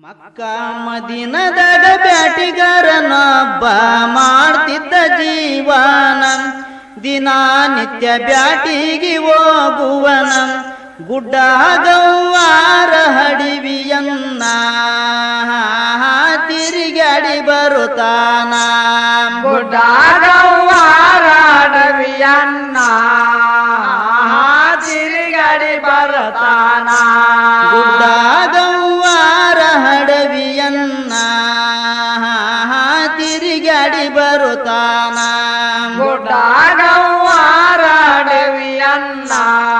ಮಕ್ಕ ಮದಿನದಾಗ ಬ್ಯಾಟಿಗಾರನೊಬ್ಬ ಮಾಡ್ತಿದ್ದ ಜೀವನ ದಿನ ನಿತ್ಯ ಬ್ಯಾಟಿಗೆ ಹೋಗುವನ ಗುಡ್ಡ ಗವ್ವಾರ ಹಡಿವಿಯನ್ನ ತಿರುಗಾಡಿ ಬರುತ್ತಾನ ಗುಡ್ಡಾಗವ್ವಾರಾಡವಿಯನ್ನ ತಿರುಗಡಿ ಬರತಾನ ಗುಡ್ಡ ಗವ್ವಾರ ಹಡವಿಯನ್ನ ತಿರುಗಾಡಿ ಬರುತ್ತಾನ ಗುಡ್ಡಾಗವ್ವಾರಾಡವಿಯನ್ನ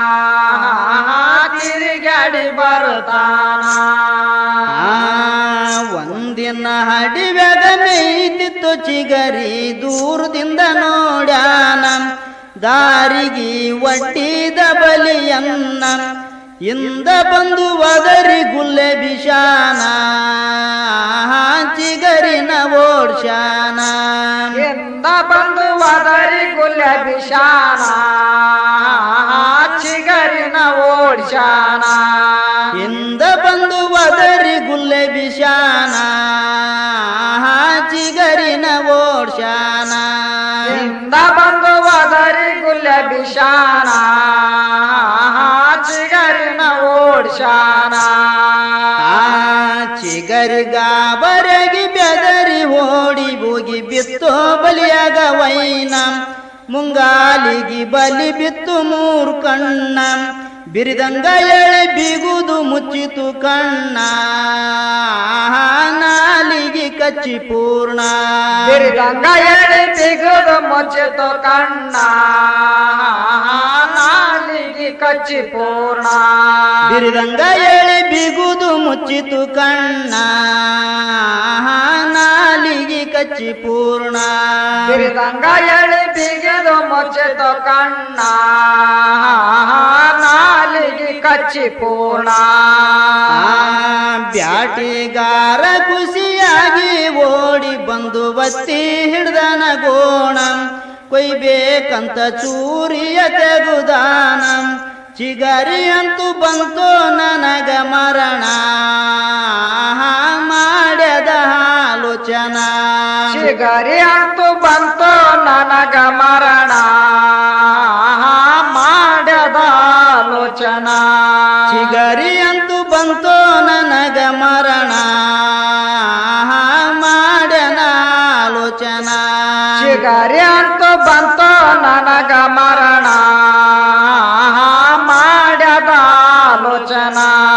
ತಿರುಗಡಿ ಬರತಾನ ಆ, ಒಂದಿನ ಹಡಿವ್ಯಾಗ ಮೇಯ್ತಿತ್ತು ಚಿಗರಿ ದೂರದಿಂದ ನೋಡ್ಯಾನ ದಾರಿಗೆ ಒಡ್ಡಿದ ಬಲಿಯನ್ನ ಇಂದ ಬಂದು ಒದರಿ ಗುಲ್ಲೆ ಬಿಷಾನ ಚಿಗರಿನ ಓಡ್ಶಾನ ಎಂದ ಬಂದು ಒದರಿ ಗುಲ್ಯ ಬಿಷಾನ ಚಿಗರಿನ ಓಡ್ಶಾನ ಇಂದ ಬಂದು ಒದರಿ ಗುಲ್ಲೆ ಬಿಷಾನ ಚಿಗರಿನ ಓಡ್ಶಾನ ಎಂದ ಬಂದು ಒದರಿ ಗುಲ್ಯ ಬಿಷಾನ ಚಿಗರಿನ ಓಡ್ಶಾನ ಆ ಚಿಗರಿಗಾಬರಗಿ ಬೆದರಿ ಓಡಿ ಹೋಗಿ ಬಿತ್ತು ಬಲಿಯಾಗ ವೈನ ಮುಂಗಾಲಿಗಿ ಬಲಿ ಬಿತ್ತು ಮೂರು ಕಣ್ಣ ಬಿರಿದಂಗ ಎಳೆ ಬಿಗುದು ಮುಚ್ಚಿತು ಕಣ್ಣ ನಾಲಿಗೆ ಕಚ್ಚಿ ಪೂರ್ಣ ಬಿರಿದಂಗ ಎಳಿ ಬಿಗುದು ಮುಚ್ಚಿತು ಕಣ್ಣ ನಾಲಿಗೆ ಕಚ್ಚಿ ಪೂರ್ಣ ಬಿರಿದಂಗ ಎಳೆ ಬಿಗುದು ಮುಚ್ಚಿತು ಕಣ್ಣ ನಾಲಿಗೆ ಕಚ್ಚಿ ಪೂರ್ಣ ಬಿರಿದಂಗ ಎಳಿ ಬಿಗಿದು ಮುಚ್ಚಿತು ಕಣ್ಣ ನಾಲಿಗೆ ಕಚ್ಚಿ ಪೂರ್ಣ ಆ ಬ್ಯಾಟಿಗಾರ ಖುಷಿಯಾಗಿ ಓಡಿ ಬಂದು ಬತ್ತಿ ಹಿಡ್ದನ ಗೋಣ ಕೊಯ್ಬೇಕಂತ ಚೂರಿಯ ತೆಗುದಾನ ಚಿಗರಿ ಅಂತೂ ಬಂತು ನನಗ ಮರಣ ಮಾಡ್ಯದ ಆಲೋಚನ ಚಿಗರಿ ಅಂತೂ ಬಂತು ನನಗ ಮರಣ ಮಾಡದ ಆಲೋಚನ ಚಿಗರಿ ಅಂತೂ ಬಂತು ನನಗ ಮರಣ ಮಾಡ್ಯನ ಆಲೋಚನ ಚಿಗರಿ ಅಂತೂ ಬಂತು ನನಗ ಮರಣ ಮಾಡದ ಆಲೋಚನ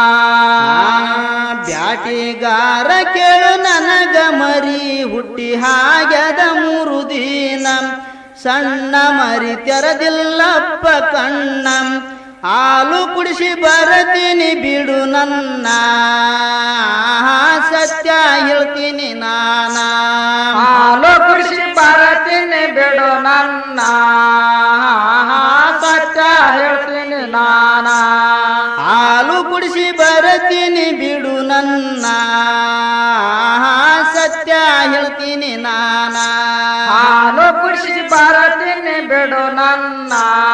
ಬ್ಯಾಟಿಗಾರ ಕೇಳು ನನಗ ಮರಿ ಹುಟ್ಟಿ ಹಾಗ್ಯದ ಮೂರು ದಿನ ಸಣ್ಣ ಮರಿ ತೆರದಿಲ್ಲಪ್ಪ ಕಣ್ಣ ಹಾಲು ಕುಡಿಸಿ ಬರತೀನಿ ಬಿಡು ನನ್ನ ಸತ್ಯ ಹೇಳ್ತೀನಿ ನಾನ ಹಾಲು ಕುಡಿಸಿ ಬರತೀನಿ ಬಿಡು ನನ್ನ ಸತ್ಯ ಹೇಳ್ತೀನಿ ನಾನ ಹಾಲು ಕುಡಿಸಿ ಬರತೀನಿ ಬಿಡು ನನ್ನ ಸತ್ಯ ಹೇಳ್ತೀನಿ ನಾನ ಹಾಲು ಕುಡಿಸಿ ಬರತೀನಿ ಬಿಡು ನನ್ನ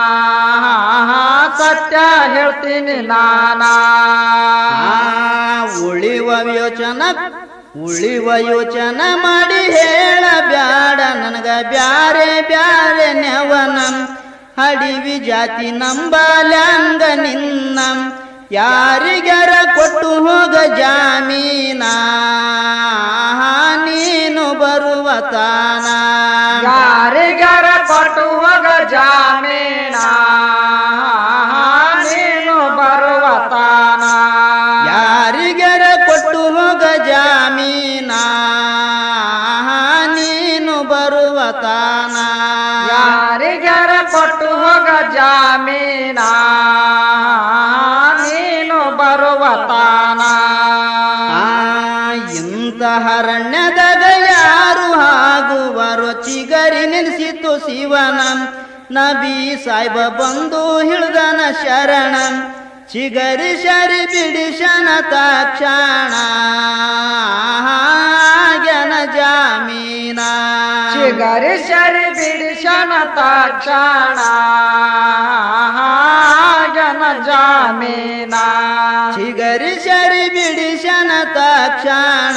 ಸತ್ಯ ಹೇಳ್ತೀನಿ ನಾನ ಆ, ಉಳಿವ ಯೋಚನ ಉಳಿವ ಯೋಚನ ಮಾಡಿ ಹೇಳ ಬ್ಯಾಡ ನನಗ ಬ್ಯಾರೆ ಬ್ಯಾರೆ ನೆವನ ಹಡಿವಿ ಜಾತಿ ನಂಬಲ್ಯಾಂಗ ನಿನ್ನ ಯಾರಿಗರ ಕೊಟ್ಟು ಹೋಗ ಜಾಮೀನ ನೀನು ಬರುವ ತಾನ ಯಾರಿಗಾರ ಕೊಟ್ಟು ಹೋಗ ಜಾಮೀನ ನೀನು ಬರುವ ತಾನ ಯಾರಿಗರ ಕೊಟ್ಟು ಹೋಗ ಜಾಮೀನ ನೀನು ಬರುವ ತಾನ ಯಾರಿಗಾರ ಕೊಟ್ಟು ಹೋಗ ಜಾಮೀನ ನೀನು ಬರುವ ತಾನ ಆ, ಇಂಥ ಹರಣ್ಯದಾಗ ಯಾರು ಆಗುವರು ಚಿಗರಿ ನೆನೆಸಿತು ಶಿವನ ನಬಿ ಸಾಯ್ಬ ಬಂದು ಹಿಳ್ದನ ಶರಣ ಚಿಗರಿ ಶರಿ ಬಿಡಿಶನ ತಕ್ಷಣ ಆಗ್ಯನ ಜಾಮೀನ ಚಿಗರಿ ಶರಿ ಬಿಡಿಸನ ತಕ್ಷಣ ಆಗ್ಯನ ಜಾಮೀನ ಚಿಗರಿ ಶರಿ ಬಿಡಿಸನ ತಕ್ಷಣ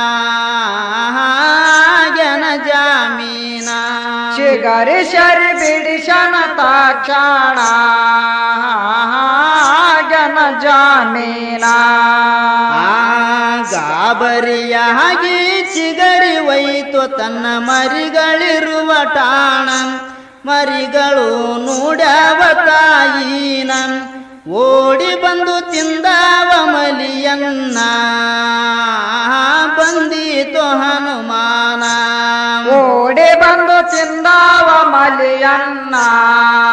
ಗೆನ ಜಾಮೀನ ಚಿಗರಿ ಶರಿ ಬಿಡಿಸನ ತಕ್ಷಣ ಆಗ್ಯನ ಜಾಮೀನ ಆ ಗಾಬರಿಯಾಗಿ ಚಿಗರಿ ಒಯ್ತು ತನ್ನ ಮರಿಗಳಿರುವ ಟಾಣ ಮರಿಗಳು ನೋಡವ ತಾಯಿನ ಓಡಿ ಬಂದು ತಿಂದವ ಮಲಿಯನ್ನ ಬಂದೀತು ಹನುಮಾನ ಓಡಿ ಬಂದು ತಿಂದವ ಮಲಿಯನ್ನ